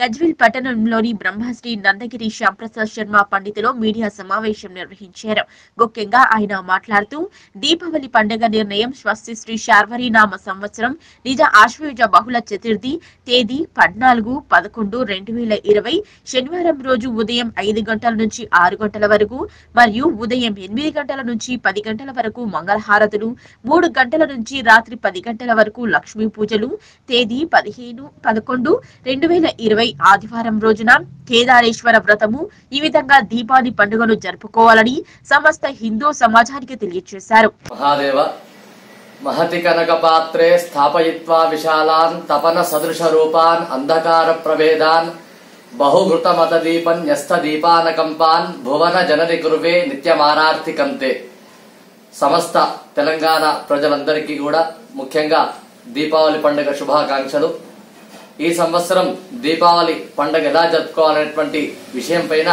గజ్విల్ పట్టణంలోని బ్రహ్మశ్రీ నందగిరి శ్యాంప్రసాద్ శర్మ పండితులో మీడియా సమావేశం నిర్వహించారు ముఖ్యంగా ఆయన మాట్లాడుతూ దీపావళి పండుగ నిర్ణయం స్వస్తి శ్రీ శార్వరి నామ సంవత్సరం నిజ ఆశ్వయుజ బహుళ చతుర్థి తేదీ పద్నాలుగు పదకొండు రెండు వేల ఇరవై శనివారం రోజు ఉదయం ఐదు గంటల నుంచి ఆరు గంటల వరకు మరియు ఉదయం ఎనిమిది గంటల నుంచి పది గంటల వరకు మంగళహారతులు మూడు గంటల నుంచి రాత్రి పది గంటల వరకు లక్ష్మీ పూజలు తేదీ పదిహేను పదకొండు రెండు వేల ఇరవై ఆదివారం రోజున కేదారేశ్వర వ్రతము ఈ విధంగా దీపావళి పండుగను జరుపుకోవాలని సమస్త హిందూ సమాజానికి తెలియజేశారు మహాదేవ మహతి కనక పాత్రే స్థాపయిత్వా విశాలాన్ తపన సదృశ రూపాన్ అంధకార ప్రభేదాన్ బహుఘృతమత దీపన్ న్యస్త దీపానకంపాన్ భువన జనని కురువే నిత్యమారార్థికంతే సమస్త తెలంగాణ ప్రజలందరికీ కూడా ముఖ్యంగా దీపావళి పండుగ శుభాకాంక్షలు ఈ సంవత్సరం దీపావళి పండుగ ఎలా జరుపుకోవాలనేటువంటి విషయం పైన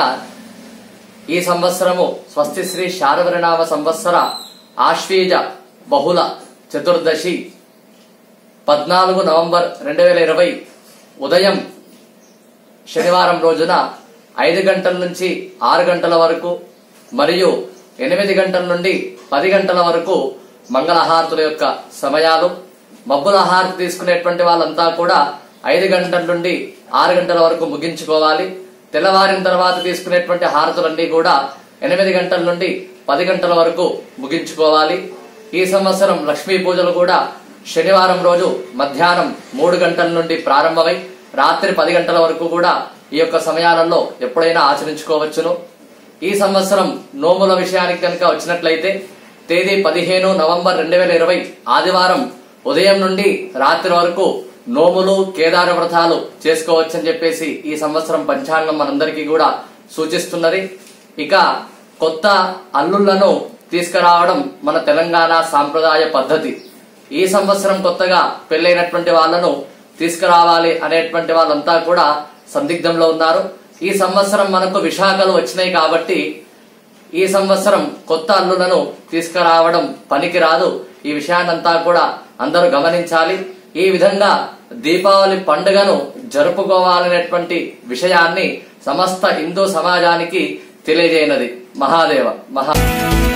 ఈ సంవత్సరము స్వస్తి శ్రీ శారవరినామ సంవత్సర ఆశ్వీజ బహుళ చతుర్దశి పద్నాలుగు నవంబర్ రెండు వేల ఇరవై ఉదయం శనివారం రోజున ఐదు గంటల నుంచి ఆరు గంటల వరకు మరియు ఎనిమిది గంటల నుండి పది గంటల వరకు మంగళహారతుల యొక్క సమయాలు మబ్బుల హారతి తీసుకునేటువంటి వాళ్ళంతా కూడా ఐదు గంటల నుండి ఆరు గంటల వరకు ముగించుకోవాలి తెల్లవారిన తర్వాత తీసుకునేటువంటి హారతులన్నీ కూడా ఎనిమిది గంటల నుండి పది గంటల వరకు ముగించుకోవాలి ఈ సంవత్సరం లక్ష్మీ పూజలు కూడా శనివారం రోజు మధ్యాహ్నం మూడు గంటల నుండి ప్రారంభమై రాత్రి పది గంటల వరకు కూడా ఈ యొక్క సమయాలలో ఎప్పుడైనా ఆచరించుకోవచ్చును ఈ సంవత్సరం నోముల విషయానికి కనుక వచ్చినట్లయితే తేదీ పదిహేను నవంబర్ రెండు వేల ఇరవై ఆదివారం ఉదయం నుండి రాత్రి వరకు నోములు కేదార వ్రతాలు చేసుకోవచ్చని చెప్పేసి ఈ సంవత్సరం పంచాంగం మనందరికీ కూడా సూచిస్తున్నది ఇక కొత్త అల్లుళ్లను తీసుకురావడం మన తెలంగాణ సాంప్రదాయ పద్ధతి ఈ సంవత్సరం కొత్తగా పెళ్ళైనటువంటి వాళ్ళను తీసుకురావాలి అనేటువంటి వాళ్ళంతా కూడా సందిగ్ధంలో ఉన్నారు ఈ సంవత్సరం మనకు విశాఖలు వచ్చినాయి కాబట్టి ఈ సంవత్సరం కొత్త అల్లులను తీసుకురావడం పనికిరాదు ఈ విషయాన్నంతా కూడా అందరూ గమనించాలి ఈ విధంగా దీపావళి పండుగను జరుపుకోవాలనేటువంటి విషయాన్ని సమస్త హిందూ సమాజానికి తెలియజేయనది మహాదేవ మహా